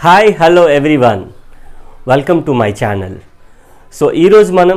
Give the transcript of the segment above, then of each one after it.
Hi hello everyone welcome to my channel so ఈరోజు మనం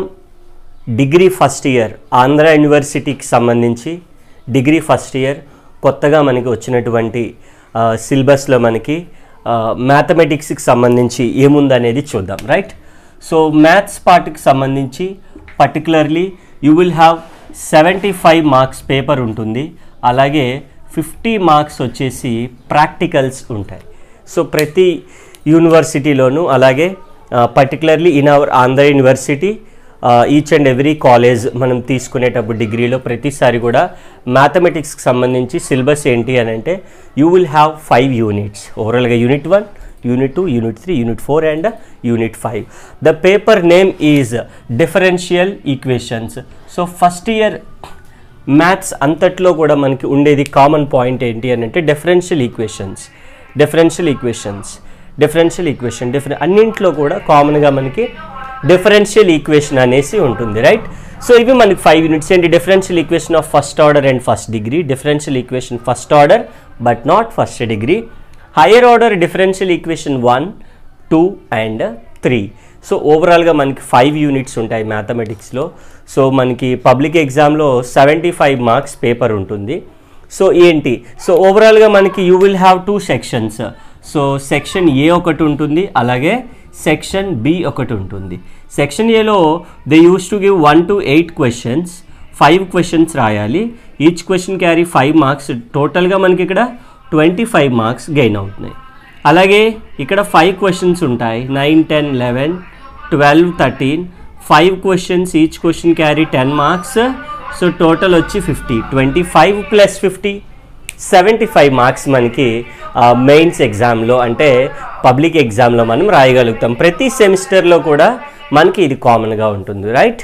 degree first year Andhra యూనివర్సిటీకి సంబంధించి డిగ్రీ ఫస్ట్ ఇయర్ కొత్తగా మనకి వచ్చినటువంటి సిలబస్లో మనకి మ్యాథమెటిక్స్కి సంబంధించి ఏముందనేది చూద్దాం రైట్ సో మ్యాథ్స్ పార్ట్కి సంబంధించి particularly you will have seventy five marks paper ఉంటుంది అలాగే ఫిఫ్టీ మార్క్స్ వచ్చేసి ప్రాక్టికల్స్ ఉంటాయి సో ప్రతి యూనివర్సిటీలోనూ అలాగే particularly in our Andhra university each and every college మనం తీసుకునేటప్పుడు డిగ్రీలో ప్రతిసారి కూడా మ్యాథమెటిక్స్కి సంబంధించి సిలబస్ ఏంటి అని అంటే you will have five units ఓవరాల్గా unit one unit two unit three unit four and unit five the paper name is differential equations so first year maths అంతట్లో కూడా మనకి ఉండేది కామన్ పాయింట్ ఏంటి అని అంటే differential equations differential equations differential equation డిఫరెన్ అన్నింట్లో కూడా కామన్గా మనకి డిఫరెన్షియల్ ఈక్వేషన్ అనేసి ఉంటుంది రైట్ సో ఇవి మనకి ఫైవ్ యూనిట్స్ ఏంటి differential equation of first order and first degree differential equation first order but not first degree higher order differential equation one two and three so ఓవరాల్గా మనకి five units ఉంటాయి మ్యాథమెటిక్స్లో so మనకి public ఎగ్జామ్లో seventy five marks paper ఉంటుంది so ఏంటి so ఓవరాల్గా మనకి you will have two sections so section A ఒకటి ఉంటుంది అలాగే సెక్షన్ బి ఒకటి ఉంటుంది సెక్షన్ ఏలో they use to give one to eight questions five questions రాయాలి each question carry five marks టోటల్గా మనకి ఇక్కడ ట్వంటీ ఫైవ్ మార్క్స్ గెయిన్ అవుతున్నాయి అలాగే ఇక్కడ ఫైవ్ క్వశ్చన్స్ ఉంటాయి nine ten eleven twelve thirteen five questions each question carry ten marks so total వచ్చి fifty twenty five plus fifty seventy five marks మనకి mains ఎగ్జామ్లో అంటే పబ్లిక్ ఎగ్జామ్లో మనం రాయగలుగుతాం ప్రతి సెమిస్టర్లో కూడా మనకి ఇది కామన్గా ఉంటుంది రైట్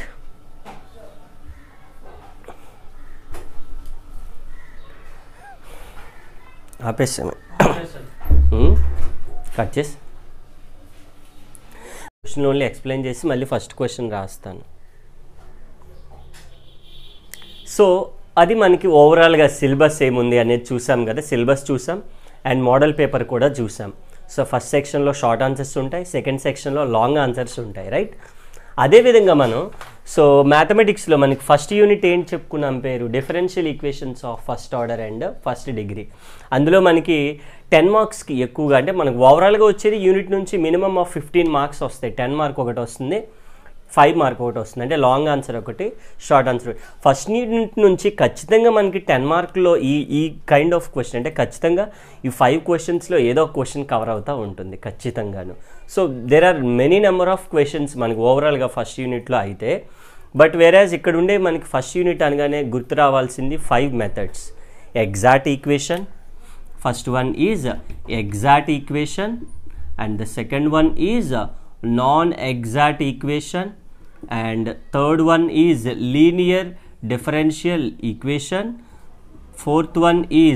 ఆపేసాము కట్ చేసి క్వశ్చన్ ఓన్లీ ఎక్స్ప్లెయిన్ చేసి మళ్ళీ ఫస్ట్ క్వశ్చన్ రాస్తాను సో అది మనకి ఓవరాల్గా సిలబస్ ఏముంది అనేది చూసాం కదా సిలబస్ చూసాం అండ్ మోడల్ పేపర్ కూడా చూసాం సో ఫస్ట్ సెక్షన్లో షార్ట్ ఆన్సర్స్ ఉంటాయి సెకండ్ సెక్షన్లో లాంగ్ ఆన్సర్స్ ఉంటాయి రైట్ అదేవిధంగా మనం సో మ్యాథమెటిక్స్లో మనకి ఫస్ట్ యూనిట్ ఏంటి చెప్పుకున్నాం పేరు differential equations of first order and first degree అందులో మనకి టెన్ మార్క్స్కి ఎక్కువగా అంటే మనకు ఓవరాల్గా వచ్చేది యూనిట్ నుంచి మినిమం ఆఫ్ ఫిఫ్టీన్ మార్క్స్ వస్తాయి టెన్ మార్క్ ఒకటి వస్తుంది ఫైవ్ మార్క్ ఒకటి వస్తుంది అంటే లాంగ్ ఆన్సర్ ఒకటి షార్ట్ ఆన్సర్ ఫస్ట్ యూనిట్ నుంచి ఖచ్చితంగా మనకి టెన్ మార్క్లో ఈ ఈ కైండ్ ఆఫ్ క్వశ్చన్ అంటే ఖచ్చితంగా ఈ ఫైవ్ క్వశ్చన్స్లో ఏదో ఒక క్వశ్చన్ కవర్ అవుతూ ఉంటుంది ఖచ్చితంగాను so there are many number of questions మనకి ఓవరాల్గా ఫస్ట్ యూనిట్లో అయితే బట్ వేరాజ్ ఇక్కడ ఉండే మనకి ఫస్ట్ యూనిట్ అనగానే గుర్తు రావాల్సింది five methods exact equation first one is exact equation and the second one is non exact equation and third one is linear differential equation fourth one is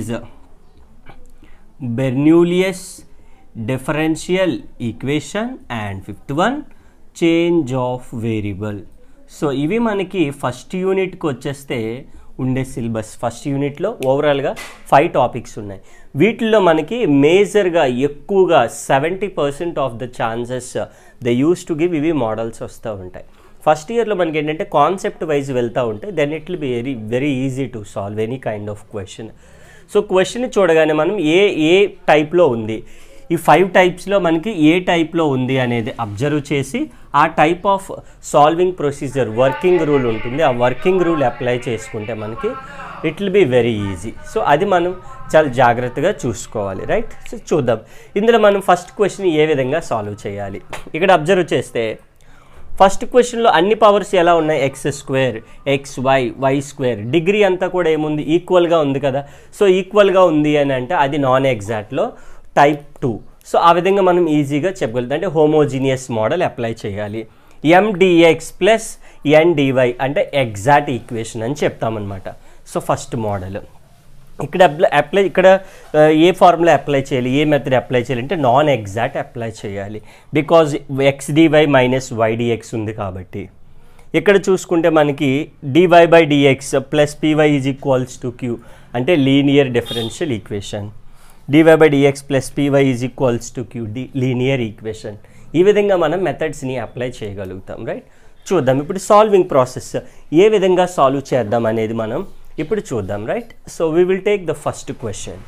bernoulli's differential equation and fifth one change of variable so ఇవి మనకి first యూనిట్కి వచ్చేస్తే ఉండే syllabus first యూనిట్లో ఓవరాల్గా five topics ఉన్నాయి వీటిల్లో మనకి మేజర్గా ఎక్కువగా seventy percent of the chances the use to give ఇవి మోడల్స్ వస్తూ ఉంటాయి ఫస్ట్ ఇయర్లో మనకి ఏంటంటే కాన్సెప్ట్ వైజ్ వెళ్తూ ఉంటే then it will be very very easy to solve any kind of question so question చూడగానే మనం ఏ ఏ టైప్లో ఉంది ఈ ఫైవ్ టైప్స్లో మనకి ఏ టైప్లో ఉంది అనేది అబ్జర్వ్ చేసి ఆ type of solving procedure working rule ఉంటుంది ఆ వర్కింగ్ రూల్ అప్లై చేసుకుంటే మనకి it will be very easy so అది మనం చాలా జాగ్రత్తగా చూసుకోవాలి రైట్ సో చూద్దాం ఇందులో మనం ఫస్ట్ క్వశ్చన్ ఏ విధంగా సాల్వ్ చేయాలి ఇక్కడ అబ్జర్వ్ చేస్తే ఫస్ట్ క్వశ్చన్లో అన్ని పవర్స్ ఎలా ఉన్నాయి x square x y y square degree అంతా కూడా ఏముంది ఈక్వల్గా ఉంది కదా సో ఈక్వల్గా ఉంది అని అంటే అది నాన్ ఎగ్జాక్ట్లో టైప్ టూ సో ఆ విధంగా మనం ఈజీగా చెప్పగలుగుతాం అంటే హోమోజీనియస్ మోడల్ అప్లై చేయాలి ఎండిఎక్స్ ప్లస్ ఎన్డివై అంటే ఎగ్జాక్ట్ ఈక్వేషన్ అని చెప్తామన్నమాట సో ఫస్ట్ మోడల్ ఇక్కడ అప్లై అప్లై ఇక్కడ ఏ ఫార్ములా అప్లై చేయాలి ఏ మెథడ్ అప్లై చేయాలి అంటే నాన్ ఎగ్జాక్ట్ అప్లై చేయాలి because x DY minus y dx ఉంది కాబట్టి ఇక్కడ చూసుకుంటే మనకి dy by dx plus P y is equals to q అంటే linear differential equation dy by dx plus P y is equals to q the linear equation ఈ విధంగా మనం మెథడ్స్ని అప్లై చేయగలుగుతాం రైట్ చూద్దాం ఇప్పుడు సాల్వింగ్ ప్రాసెస్ ఏ విధంగా సాల్వ్ చేద్దాం అనేది మనం ఇప్పుడు చూద్దాం right so we will take the first question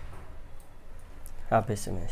ఆపేసి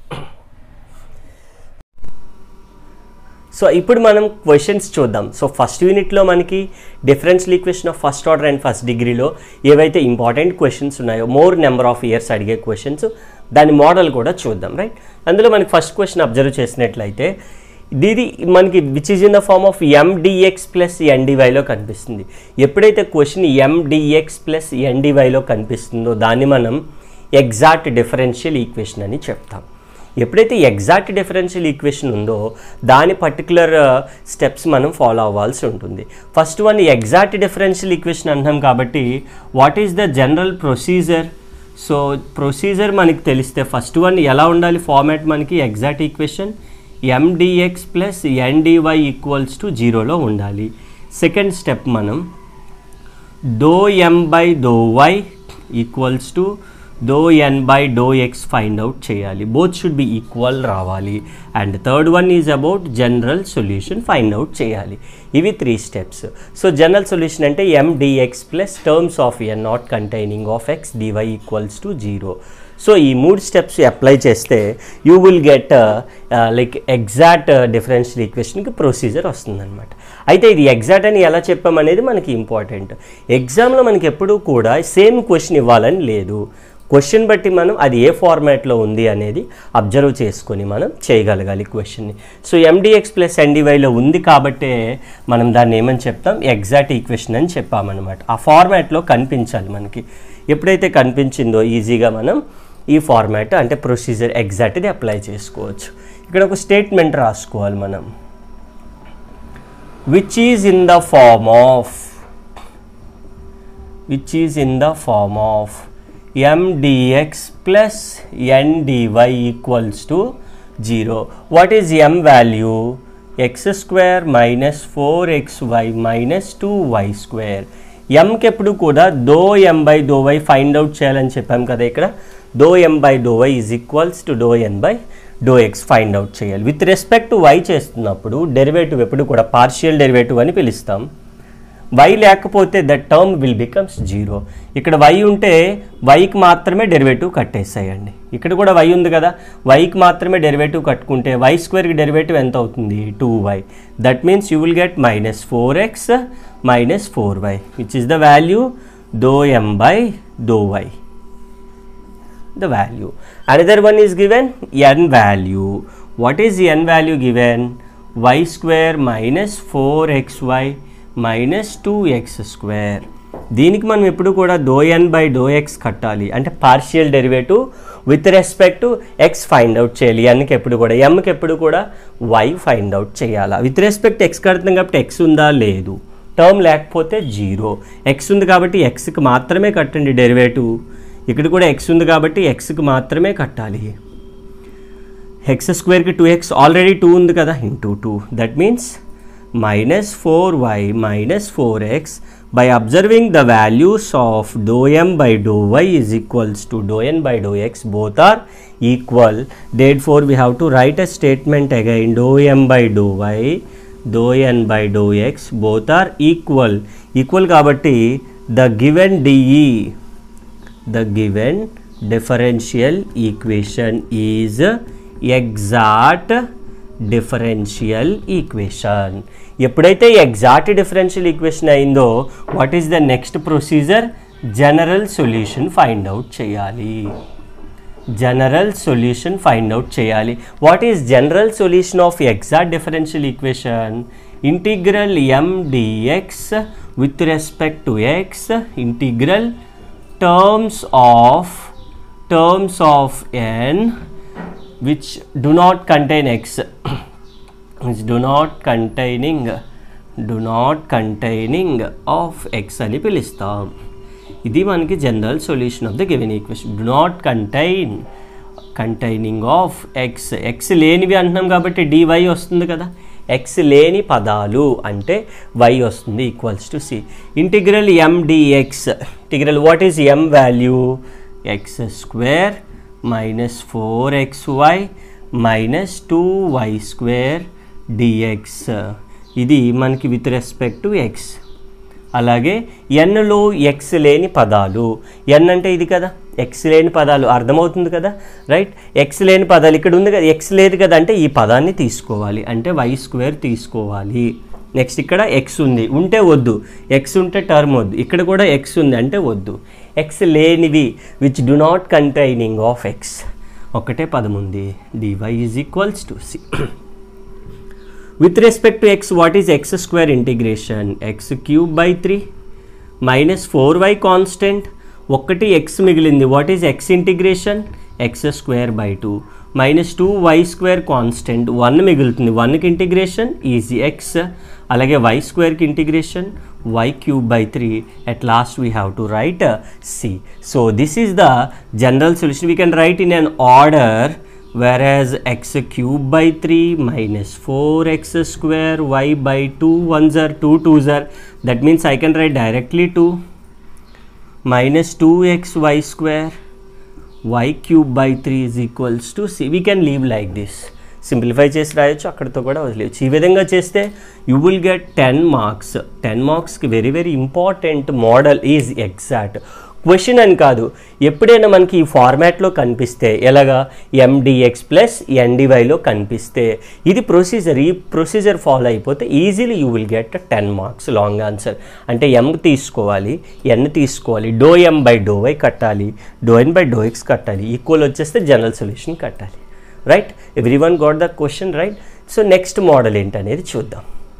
సో ఇప్పుడు మనం క్వశ్చన్స్ చూద్దాం సో ఫస్ట్ యూనిట్లో మనకి differential equation of first order and first డిగ్రీలో ఏవైతే ఇంపార్టెంట్ క్వశ్చన్స్ ఉన్నాయో మోర్ నెంబర్ ఆఫ్ ఇయర్స్ అడిగే క్వశ్చన్స్ దాని మోడల్ కూడా చూద్దాం రైట్ అందులో మనకి ఫస్ట్ క్వశ్చన్ అబ్జర్వ్ చేసినట్లయితే ఇది మనకి which is in the form of ఎండిఎక్స్ plus ఎన్డివైలో కనిపిస్తుంది ఎప్పుడైతే క్వశ్చన్ ఎండిఎక్స్ ప్లస్ ఎన్డివైలో కనిపిస్తుందో దాన్ని మనం ఎగ్జాక్ట్ డిఫరెన్షియల్ ఈక్వేషన్ అని చెప్తాం ఎప్పుడైతే ఎగ్జాక్ట్ డిఫరెన్షియల్ ఈక్వేషన్ ఉందో దాని పర్టికులర్ స్టెప్స్ మనం ఫాలో అవ్వాల్సి ఉంటుంది first one exact differential equation అంటున్నాం కాబట్టి what is the general procedure so procedure మనకి తెలిస్తే ఫస్ట్ వన్ ఎలా ఉండాలి ఫార్మాట్ మనకి exact equation M dx plus NDY equals to జీరోలో ఉండాలి సెకండ్ స్టెప్ మనం do M by do y equals to do N by do x find out చేయాలి both should be equal రావాలి and third one is about general solution find out చేయాలి ఇవి three steps so general solution అంటే M dx plus terms of N not containing of x dy equals to zero so ఈ మూడు steps apply చేస్తే you will get like exact differential ఈక్వేషన్కి procedure వస్తుందన్నమాట అయితే ఇది ఎగ్జాక్ట్ అని ఎలా చెప్పామనేది మనకి ఇంపార్టెంట్ ఎగ్జామ్లో మనకి ఎప్పుడూ కూడా సేమ్ క్వశ్చన్ ఇవ్వాలని లేదు క్వశ్చన్ బట్టి మనం అది ఏ ఫార్మాట్లో ఉంది అనేది అబ్జర్వ్ చేసుకొని మనం చేయగలగాలి క్వశ్చన్ని సో ఎండిఎక్స్ ప్లస్ ఎన్డివైలో ఉంది కాబట్టే మనం దాన్ని ఏమని చెప్తాం ఎగ్జాక్ట్ ఈక్వేషన్ అని చెప్పామన్నమాట ఆ ఫార్మాట్లో కనిపించాలి మనకి ఎప్పుడైతే కనిపించిందో ఈజీగా మనం ఈ ఫార్మాట్ అంటే ప్రొసీజర్ ఎగ్జాక్ట్ది అప్లై చేసుకోవచ్చు ఇక్కడ ఒక స్టేట్మెంట్ రాసుకోవాలి మనం which is in the form of which is in the form of mdx plus ndy equals to 0. What is m value? x square minus 4xy minus 2y square. ఎంకి ఎప్పుడు కూడా do M by do y find out చేయాలని చెప్పాం కదా ఇక్కడ do M by do y is equals to do N by do x find out చేయాలి with respect to y చేస్తున్నప్పుడు derivative ఎప్పుడు కూడా పార్షియల్ డెరివేటివ్ అని పిలుస్తాం వై లేకపోతే that term will becomes zero ఇక్కడ వై ఉంటే వైకి మాత్రమే డెరివేటివ్ కట్టేసాయండి ఇక్కడ కూడా వై ఉంది కదా వైకి మాత్రమే డెరివేటివ్ కట్టుకుంటే వై స్క్వేర్కి డెరివేటివ్ ఎంత అవుతుంది two y that means you will get minus four x minus four y which is the value do M by do y the value. Another one is given n value. What is the n value given? y square minus 4xy minus 2x square. దీనికి మనం ఎప్పుడు కూడా do N by do x కట్టాలి అంటే partial derivative with respect to x find out చేయాలి ఎన్కి ఎప్పుడు కూడా ఎమ్కి ఎప్పుడు కూడా వై ఫైండ్ అవుట్ చేయాలా విత్ రెస్పెక్ట్ ఎక్స్ కడుతున్నాం కాబట్టి ఎక్స్ ఉందా లేదు టర్మ్ లేకపోతే జీరో ఎక్స్ ఉంది కాబట్టి ఎక్స్కి మాత్రమే కట్టండి డెరివేటివ్ ఇక్కడ కూడా ఎక్స్ ఉంది కాబట్టి ఎక్స్కి మాత్రమే కట్టాలి ఎక్స్ స్క్వేర్కి టూ ఎక్స్ ఆల్రెడీ టూ ఉంది కదా into two that means minus four y minus four x by observing the values of do M by do y is equals to do N by do x both are equal therefore we have to write a statement again do M by do y do N by do x both are equal equal కాబట్టి the given DE the given differential equation is exact differential equation ఎప్పుడైతే exact differential equation అయిందో what is the next procedure general solution find out చేయాలి general solution find out చేయాలి what is general solution of exact differential equation integral M dx with respect to x integral terms of terms of n which do not contain x which do not containing do not containing of x అని పిలుస్తాం ఇది మనకి general solution of the given equation do not contain containing of x x లేనివి అంటున్నాం కాబట్టి d y వస్తుంది కదా X లేని పదాలు అంటే వై వస్తుంది equals to c integral M dx integral what is M value x square minus four x y minus two y square dx ఇది మనకి విత్ రెస్పెక్ట్ టు ఎక్స్ అలాగే ఎన్లో ఎక్స్ లేని పదాలు ఎన్ అంటే ఇది కదా ఎక్స్ లేని పదాలు అర్థమవుతుంది కదా రైట్ ఎక్స్ లేని పదాలు ఇక్కడ ఉంది కదా ఎక్స్ లేదు కదా అంటే ఈ పదాన్ని తీసుకోవాలి అంటే వై స్క్వేర్ తీసుకోవాలి నెక్స్ట్ ఇక్కడ ఎక్స్ ఉంది ఉంటే వద్దు ఎక్స్ ఉంటే టర్మ్ వద్దు ఇక్కడ కూడా ఎక్స్ ఉంది అంటే వద్దు ఎక్స్ లేనివి which do not containing of x ఒకటే పదం ఉంది d y is equals to c with respect to x what is x square integration x cube by three minus four y constant ఒక్కటి ఎక్స్ మిగిలింది what is x integration x square by two minus two y square constant one మిగులుతుంది వన్కి integration is x అలాగే y స్క్వేర్కి integration y cube by three at last we have to right c so this is the general solution we can write in an order whereas x cube by 3 minus 4x square y by 2 ones are 2 twos are that means I can write directly 2 minus 2x y square y cube by 3 is equals to c we can leave like this simplify చేసి రాయొచ్చు అక్కడితో కూడా వదిలేయచ్చు ఈ విధంగా చేస్తే you will get ten marks ten మార్క్స్కి very very important model is exact question అని కాదు ఎప్పుడైనా మనకి ఈ ఫార్మాట్లో కనిపిస్తే ఎలాగా ఎండిఎక్స్ ప్లస్ ఎన్డివైలో కనిపిస్తే ఇది ప్రొసీజర్ ఈ ప్రొసీజర్ ఫాలో అయిపోతే easily you will get ten marks long answer అంటే ఎం తీసుకోవాలి ఎన్ తీసుకోవాలి do M by do y కట్టాలి do N by do x కట్టాలి ఈక్వల్ వచ్చేస్తే జనరల్ సొల్యూషన్ కట్టాలి right everyone got the question right so next model ఏంటనేది చూద్దాం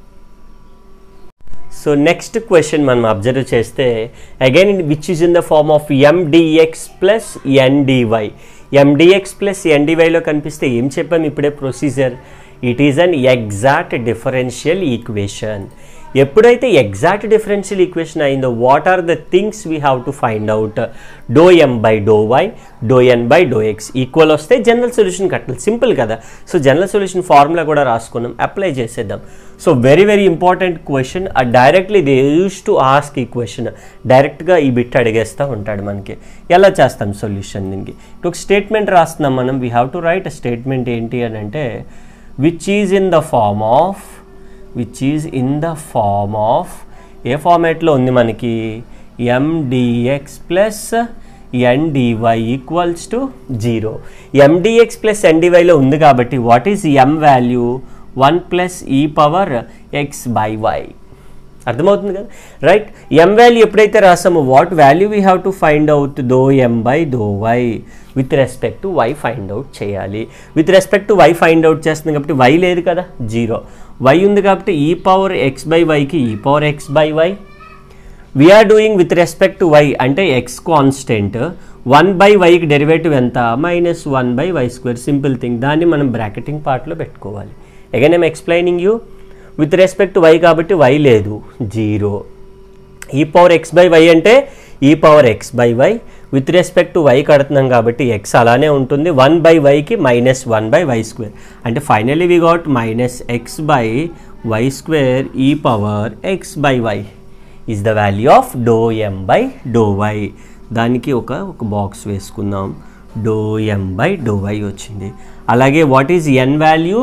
so next question మనం అబ్జర్వ్ చేస్తే again which is in the form of ఎండిఎక్స్ plus n d y m d x plus ఎన్డివైలో కనిపిస్తే ఏం చెప్పాం ఇప్పుడే procedure it is an exact differential equation ఎప్పుడైతే ఎగ్జాక్ట్ డిఫరెన్షియల్ ఈక్వేషన్ అయిందో what are the things we have to find out do M by do y do N by do x equal వస్తే general solution కట్టాలి simple కదా so general solution formula కూడా రాసుకున్నాం apply చేసేద్దాం so very very important question directly they use to ask ఈ question డైరెక్ట్గా ఈ bit అడిగేస్తూ ఉంటాడు మనకి ఎలా చేస్తాం సొల్యూషన్ దీనికి ఇప్పుడు ఒక స్టేట్మెంట్ రాస్తున్నాం మనం we have to write statement ఏంటి అని అంటే which is in the form of which is in the form of ఏ ఫార్మేట్లో ఉంది మనకి m d x plus NDY equals to zero m d x plus ఎన్డివైలో ఉంది కాబట్టి what is m value one plus e power x by y అర్థమవుతుంది కదా right m value ఎప్పుడైతే రాసామో what value we have to find out do M by do y with respect to y find out చేయాలి with respect to y find out చేస్తుంది కాబట్టి y లేదు కదా zero why ఉంది కాబట్టి ఈ పవర్ ఎక్స్ బై వైకి e power x by y we are doing with respect to y అంటే ఎక్స్ కాన్స్టెంట్ వన్ బై వైకి డెరివేటివ్ ఎంత minus one by y square simple thing దాన్ని మనం బ్రాకెటింగ్ పార్ట్లో పెట్టుకోవాలి again I'm explaining you with respect to y కాబట్టి y లేదు zero e power x by y అంటే e power x by y with respect to y కడుతున్నాం కాబట్టి x అలానే ఉంటుంది వన్ బై వైకి minus one by y square అంటే finally we got minus x by y square e power x by y is the value of do M by do y దానికి ఒక ఒక box వేసుకుందాం do M by do y వచ్చింది అలాగే what is n value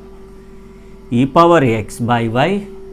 e power x by y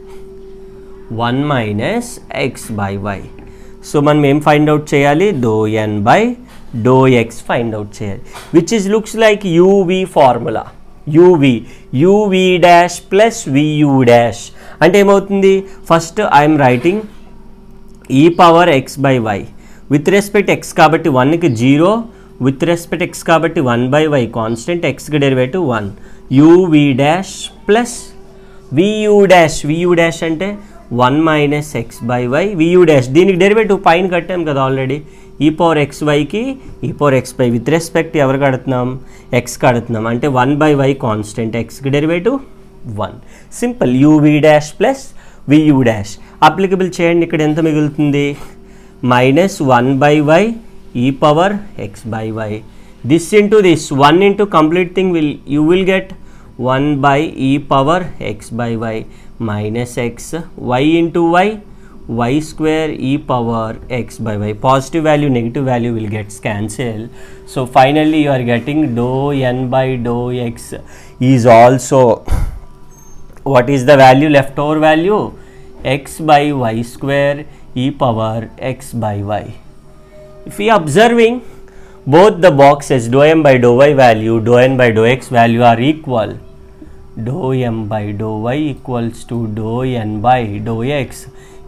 one minus x by y so మనం ఏం find out చేయాలి do N by do x find out చేయాలి which is looks like u v formula u v u v dash plus v u dash అంటే ఏమవుతుంది first I'm writing e power x by y with respect x కాబట్టి వన్కి zero with respect x కాబట్టి one by y constant ఎక్స్కి derivative one u v dash plus v u dash v u dash అంటే one minus x by y v u dash దీనికి derivative పైన కట్టాం కదా already e power x వైకి e power x by with respect ఎవరు కడుతున్నాం X కడుతున్నాం అంటే వన్ బై వై కాన్స్టెంట్ ఎక్స్కి derivative one simple u v dash plus v u dash applicable చేయండి ఇక్కడ ఎంత మిగులుతుంది minus one by y e power x by y this into this one into complete thing will you will get one by e power x by y minus x y into y y square e power x by y positive value negative value will get cancelled so finally you are getting dou n by dou x is also what is the value leftover value x by y square e power x by y if we observing both the boxes dou m by dou y value dou n by dou x value are equal dou m by dou y equals to dou n by dou x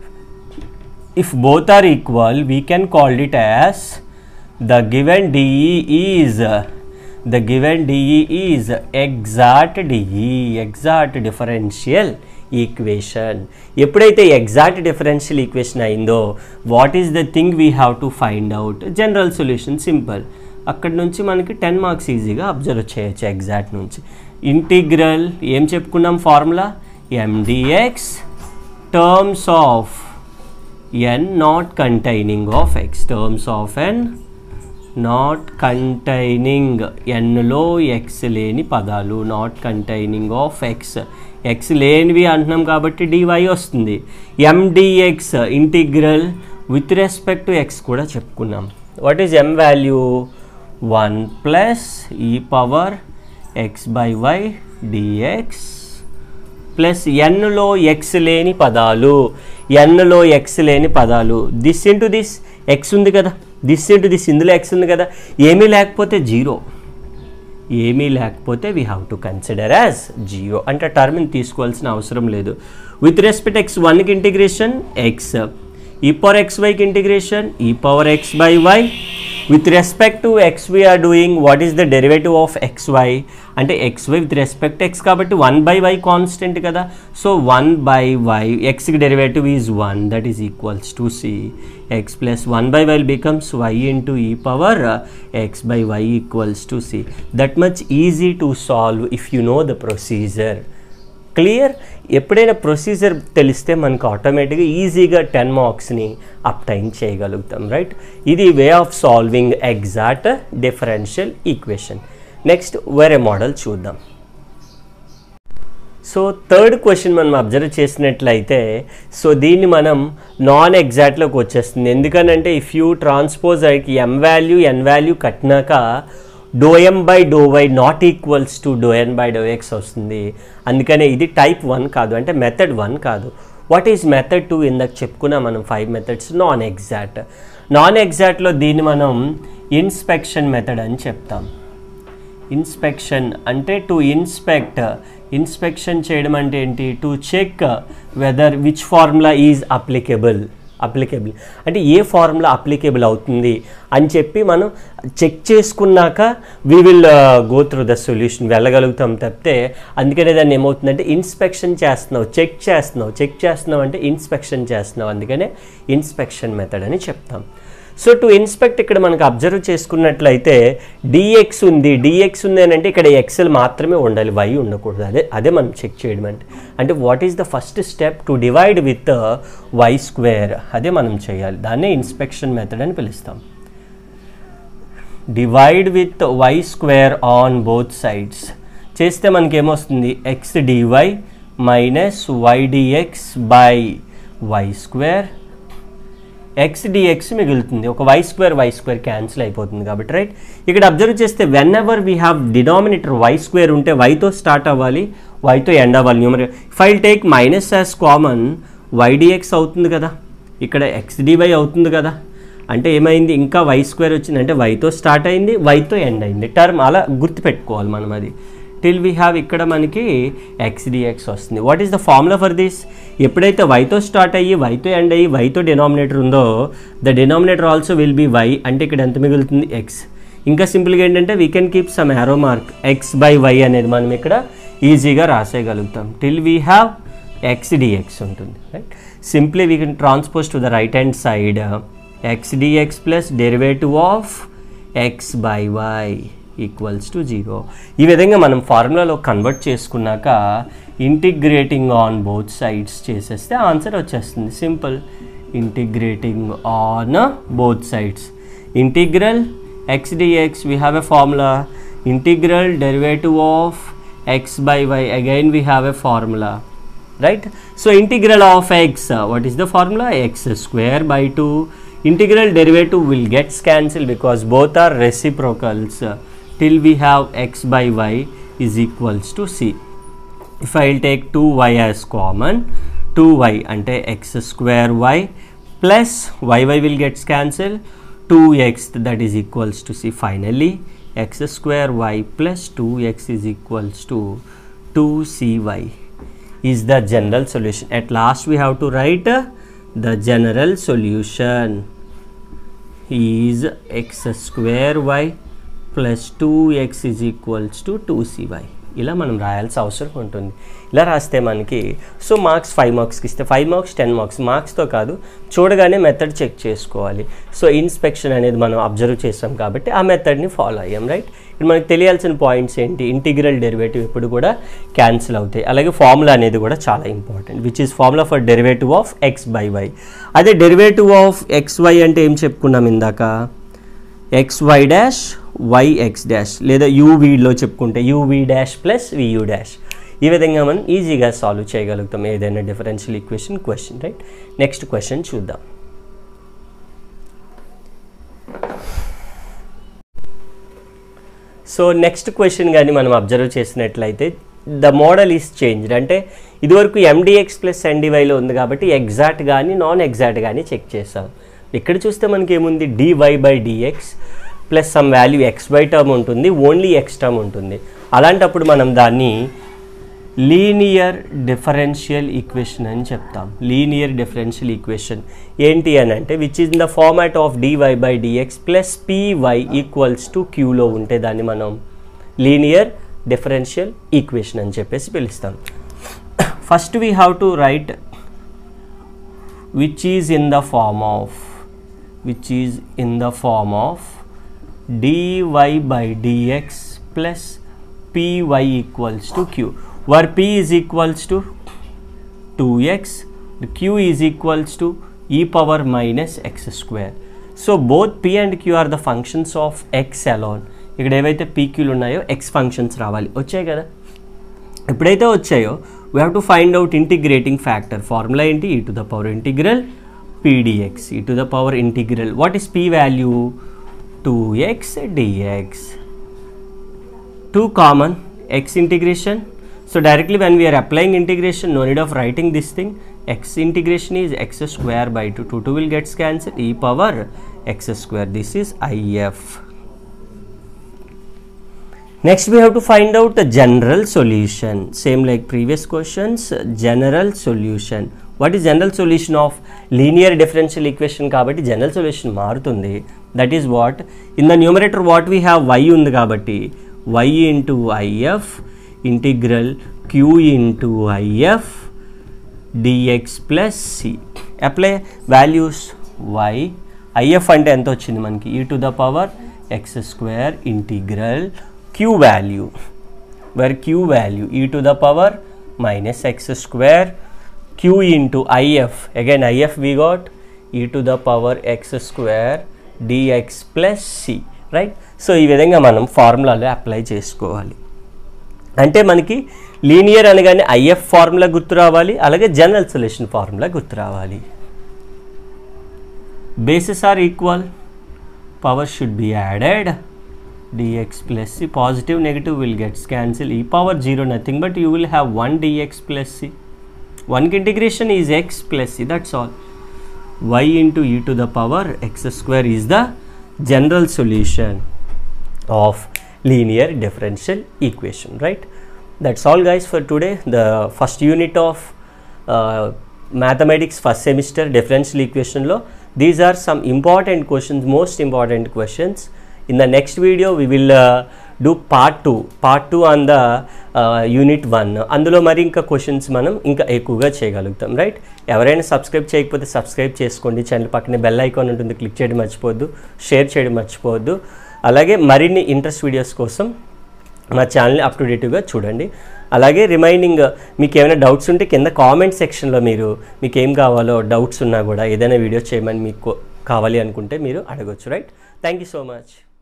if both are equal we can call it as the given DE is the given DE is exact DE exact differential equation ఎప్పుడైతే exact differential equation అయిందో what is the thing we have to find out general solution simple అక్కడ నుంచి మనకి ten marks ఈజీగా observe చేయొచ్చు exact నుంచి integral ఏం చెప్పుకున్నాం formula m d x terms of n not containing of x terms of n not containing n లో x లేని పదాలు not containing of x x లేనివి అంటున్నాం కాబట్టి డివై వస్తుంది m d x integral with respect to x కూడా చెప్పుకున్నాం what is m value one plus e power x by y d x plus ఎన్లో ఎక్స్ లేని పదాలు ఎన్లో ఎక్స్ లేని పదాలు దిస్ ఇంటూ దిస్ ఎక్స్ ఉంది కదా దిస్ ఇంటూ దిస్ ఇందులో ఎక్స్ ఉంది కదా ఏమీ లేకపోతే జీరో ఏమీ లేకపోతే we have to consider as zero అంటే టర్మ్ని తీసుకోవాల్సిన అవసరం లేదు విత్ రెస్పెక్ట్ ఎక్స్ వన్కి integration x e power x వైకి integration e power x by y with respect to x we are doing what is the derivative of x y అంటే x y with respect x కాబట్టి one by y constant కదా so one by y ఎక్స్కి derivative is one that is equals to c x plus one by y becomes y into e power x by y equals to c that much easy to solve if you know the procedure clear ఎప్పుడైనా ప్రొసీజర్ తెలిస్తే మనకు ఆటోమేటిక్గా ఈజీగా ten మార్క్స్ని obtain చేయగలుగుతాం right ఇది way of solving exact differential equation next వేరే మోడల్ చూద్దాం సో థర్డ్ క్వశ్చన్ మనం అబ్జర్వ్ చేసినట్లయితే సో దీన్ని మనం నాన్ ఎగ్జాక్ట్లోకి వచ్చేస్తుంది ఎందుకనంటే ఇఫ్ యూ ట్రాన్స్పోజ్ అయితే ఎం వాల్యూ ఎన్ వాల్యూ కట్టినాక do M by do y not equals to do N by do x వస్తుంది అందుకనే ఇది టైప్ వన్ కాదు అంటే మెథడ్ వన్ కాదు వాట్ ఈజ్ మెథడ్ టూ ఇందాక చెప్పుకున్నా మనం five methods non exact non ఎగ్జాక్ట్లో దీన్ని మనం ఇన్స్పెక్షన్ మెథడ్ అని చెప్తాం ఇన్స్పెక్షన్ అంటే టు ఇన్స్పెక్ట్ ఇన్స్పెక్షన్ చేయడం అంటే ఏంటి to check whether which formula is applicable applicable అంటే ఏ ఫార్ములా అప్లికేబుల్ అవుతుంది అని చెప్పి మనం చెక్ చేసుకున్నాక we will go through the solution వెళ్ళగలుగుతాం తప్పితే అందుకనే దాన్ని ఏమవుతుందంటే ఇన్స్పెక్షన్ చేస్తున్నావు చెక్ చేస్తున్నావు చెక్ చేస్తున్నావు అంటే ఇన్స్పెక్షన్ చేస్తున్నావు అందుకనే ఇన్స్పెక్షన్ మెథడ్ అని చెప్తాం సో టు ఇన్స్పెక్ట్ ఇక్కడ మనకు అబ్జర్వ్ చేసుకున్నట్లయితే డిఎక్స్ ఉంది డిఎక్స్ ఉంది అని అంటే ఇక్కడ ఎక్సెల్ మాత్రమే ఉండాలి వై ఉండకూడదు అదే అదే మనం చెక్ చేయడం అంటే అంటే what is the first step to divide with y square అదే మనం చేయాలి దాన్నే ఇన్స్పెక్షన్ మెథడ్ అని పిలుస్తాం divide with y square on both sides చేస్తే మనకి ఏమొస్తుంది x DY minus y d x by y square x d x మిగులుతుంది ఒక y square y square cancel అయిపోతుంది కాబట్టి రైట్ ఇక్కడ అబ్జర్వ్ చేస్తే whenever we have denominator y square ఉంటే వైతో స్టార్ట్ అవ్వాలి వైతో ఎండ్ అవ్వాలి న్యూమర్ file take minus as common y d x అవుతుంది కదా ఇక్కడ ఎక్స్ డివై అవుతుంది కదా అంటే ఏమైంది ఇంకా వై స్క్వేర్ వచ్చింది అంటే వైతో స్టార్ట్ అయింది వైతో ఎండ్ అయింది టర్మ్ అలా గుర్తుపెట్టుకోవాలి మనం అది టిల్ వీ హ్యావ్ ఇక్కడ మనకి ఎక్స్ డిఎక్స్ వస్తుంది what is the formula for this ఎప్పుడైతే వైతో స్టార్ట్ అయ్యి వైతో ఎండ్ అయ్యి వైతో డినామినేటర్ ఉందో the denominator also will be y అంటే ఇక్కడ ఎంత మిగులుతుంది ఎక్స్ ఇంకా సింపుల్గా ఏంటంటే we can keep some arrow mark x by y అనేది మనం ఇక్కడ ఈజీగా రాసేయగలుగుతాం till we have x d x ఉంటుంది right simply we can transpose to the right hand side x d x plus derivative of x by y equals to zero ఈ విధంగా మనం ఫార్ములాలో కన్వర్ట్ చేసుకున్నాక ఇంటిగ్రేటింగ్ ఆన్ బోత్ సైడ్స్ చేసేస్తే answer వచ్చేస్తుంది simple integrating on both sides integral x d x we have a formula integral derivative of x by y again we have a formula right so integral of x uh, what is the formula x square by 2 integral derivative will gets cancelled because both are reciprocals uh, till we have x by y is equals to c if I will take 2y as common 2y ante x square y plus yy will gets cancelled 2x that is equals to c finally x square y plus 2x is equals to 2cy is the general solution at last we have to write uh, the general solution is x square y plus two x is equals to two c y ఇలా మనం రాయాల్సిన అవసరం ఉంటుంది ఇలా రాస్తే మనకి so marks five మార్క్స్కి ఇస్తే five marks ten marks మార్క్స్తో కాదు చూడగానే మెథడ్ చెక్ చేసుకోవాలి సో ఇన్స్పెక్షన్ అనేది మనం అబ్జర్వ్ చేస్తాం కాబట్టి ఆ మెథడ్ని ఫాలో అయ్యాం రైట్ ఇప్పుడు మనకు తెలియాల్సిన పాయింట్స్ ఏంటి ఇంటిగ్రల్ డెరివేటివ్ ఎప్పుడు కూడా క్యాన్సిల్ అవుతాయి అలాగే ఫార్ములా అనేది కూడా చాలా important which is formula for derivative of x by y అదే డెరివేటివ్ ఆఫ్ ఎక్స్ వై అంటే ఏం చెప్పుకున్నాం ఇందాక x y dash y x dash లేదా యూవీలో చెప్పుకుంటే u v dash plus v u dash ఈ విధంగా మనం ఈజీగా సాల్వ్ చేయగలుగుతాం ఏదైనా differential equation question right next question చూద్దాం సో నెక్స్ట్ క్వశ్చన్ కానీ మనం అబ్జర్వ్ చేసినట్లయితే ద మోడల్ ఈస్ చేంజ్డ్ అంటే ఇదివరకు ఎండిఎక్స్ ప్లస్ ఎన్డివైలో ఉంది కాబట్టి ఎగ్జాక్ట్ కానీ నాన్ ఎగ్జాక్ట్ కానీ చెక్ చేసాం ఇక్కడ చూస్తే మనకి ఏముంది dy by dx plus some value x by term ఉంటుంది ఓన్లీ ఎక్స్ టర్మ్ ఉంటుంది అలాంటప్పుడు మనం దాన్ని లీనియర్ డిఫరెన్షియల్ ఈక్వేషన్ అని చెప్తాం లీనియర్ డిఫరెన్షియల్ ఈక్వేషన్ ఏంటి అని అంటే which is in the format of dy by dx plus py equals to క్యూలో ఉంటే దాన్ని మనం లీనియర్ డిఫరెన్షియల్ ఈక్వేషన్ అని చెప్పేసి పిలుస్తాం first we have to write which is in the form of which is in the form of dy by dx plus py equals to q where p is equals to 2x the q is equals to e power minus x square so both p and q are the functions of x alone ఇక్కడ ఏవైతే పీక్యూలు ఉన్నాయో X functions రావాలి వచ్చాయి కదా ఎప్పుడైతే వచ్చాయో we have to find out integrating factor formula ఏంటి e to the power integral pdx e to the power integral what is p value 2x dx 2 common x integration so directly when we are applying integration no need of writing this thing x integration is x square by 2 2 2 will get cancelled e power x square this is if next we have to find out the general solution same like previous questions general solution what is general solution of linear differential equation కాబట్టి general solution మారుతుంది that is what in the numerator what we have y ఉంది కాబట్టి y into IF integral q into IF dx plus c apply values y IF అంటే ఎంత వచ్చింది మనకి e to the power x square integral q value where q value e to the power minus x square q into if again if we got e to the power x square dx plus c right so ఈ విధంగా మనం ఫార్ములాలో apply చేసుకోవాలి అంటే మనకి linear అనగానే if formula గుర్తు రావాలి అలాగే జనరల్ సొల్యూషన్ ఫార్ములా గుర్తు రావాలి basis are equal power should be added dx plus c positive negative will get cancel e power 0 nothing but you will have 1 dx plus c 1 integration is x plus c that's all y into e to the power x square is the general solution of linear differential equation right that's all guys for today the first unit of uh, mathematics first semester differential equation law these are some important questions most important questions in the next video we will uh, do part 2 part 2 on the uh, unit 1 అందులో మరి ఇంకా questions మనం ఇంకా ఎక్కువగా చేయగలుగుతాం right ఎవరైనా subscribe చేయకపోతే subscribe చేసుకోండి ఛానల్ పక్కనే బెల్ ఐకాన్ ఉంటుంది క్లిక్ చేయడం మర్చిపోవద్దు షేర్ చేయడం మర్చిపోవద్దు అలాగే మరిన్ని ఇంట్రెస్ట్ వీడియోస్ కోసం మా ఛానల్ని అప్ టు డేటివ్గా చూడండి అలాగే రిమైనింగ్ మీకు ఏమైనా డౌట్స్ ఉంటే కింద కామెంట్ సెక్షన్లో మీరు మీకు ఏం కావాలో డౌట్స్ ఉన్నా కూడా ఏదైనా వీడియో చేయమని మీకు కావాలి అనుకుంటే మీరు అడగొచ్చు right thank you so much